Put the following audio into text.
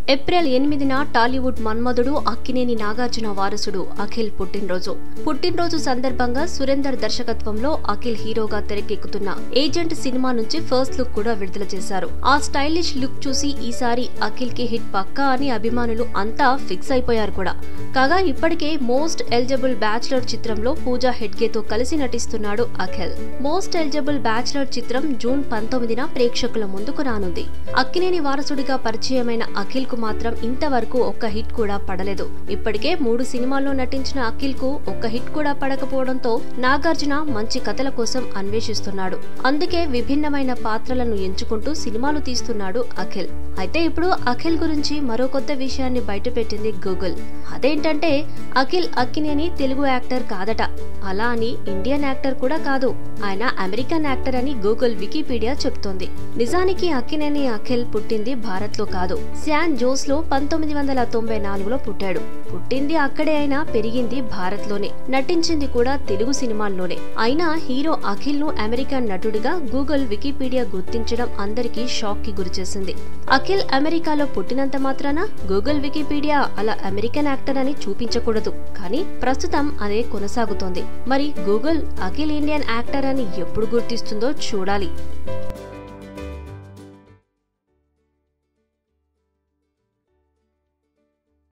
April ఎనిమిదిన టాలీవుడ్ మన్మధుడు అక్కినేని నాగార్జున వారసుడు అఖిల్ పుట్టినరోజు పుట్టినరోజు సందర్భంగా సురేందర్ దర్శకత్వంలో అఖిల్ హీరోగా తెరకెక్కుతున్న ఏజెంట్ సినిమా నుంచి ఫస్ట్ లుక్ కూడా విడుదల చేశారు ఆ స్టైలిష్ లుక్ చూసి ఈసారి అఖిల్ కి హిట్ పక్కా అని అభిమానులు అంతా ఫిక్స్ అయిపోయారు కూడా కాగా ఇప్పటికే మోస్ట్ ఎలిజిబుల్ బ్యాచులర్ చిత్రంలో పూజా హెడ్గే తో కలిసి నటిస్తున్నాడు అఖిల్ మోస్ట్ ఎలిజిబుల్ బ్యాచులర్ చిత్రం జూన్ పంతొమ్మిదిన ప్రేక్షకుల ముందుకు రానుంది అక్కినేని వారసుడిగా పరిచయమైన అఖిల్ కు మాత్రం ఇంతవరకు ఒక్క హిట్ కూడా పడలేదు ఇప్పటికే మూడు సినిమాల్లో నటించిన అఖిల్ కు ఒక్క హిట్ కూడా పడకపోవడంతో నాగార్జున మంచి కథల కోసం అన్వేషిస్తున్నాడు అందుకే విభిన్నమైన పాత్రలను ఎంచుకుంటూ సినిమాలు తీస్తున్నాడు అఖిల్ అయితే ఇప్పుడు అఖిల్ గురించి మరో కొత్త విషయాన్ని బయటపెట్టింది గూగుల్ అదేంటంటే అఖిల్ అక్కినేని తెలుగు యాక్టర్ కాదట అలా అని ఇండియన్ యాక్టర్ కూడా కాదు ఆయన అమెరికన్ యాక్టర్ అని గూగుల్ వికీపీడియా చెప్తోంది నిజానికి అక్కినేని అఖిల్ పుట్టింది భారత్ లో కాదు శాన్ జోస్ లో పంతొమ్మిది వందల తొంభై నాలుగులో పుట్టాడు పుట్టింది అక్కడే అయినా పెరిగింది భారత్ లోనే నటించింది కూడా తెలుగు సినిమాల్లోనే అయినా హీరో అఖిల్ ను అమెరికన్ నటుడిగా గూగుల్ వికీపీడియా గుర్తించడం అందరికీ షాక్ కి గురిచేసింది అఖిల్ అమెరికాలో పుట్టినంత మాత్రాన గూగుల్ వికీపీడియా అలా అమెరికన్ యాక్టర్ అని చూపించకూడదు కానీ ప్రస్తుతం అదే కొనసాగుతోంది మరి గూగుల్ అఖిల్ ఇండియన్ యాక్టర్ అని ఎప్పుడు గుర్తిస్తుందో చూడాలి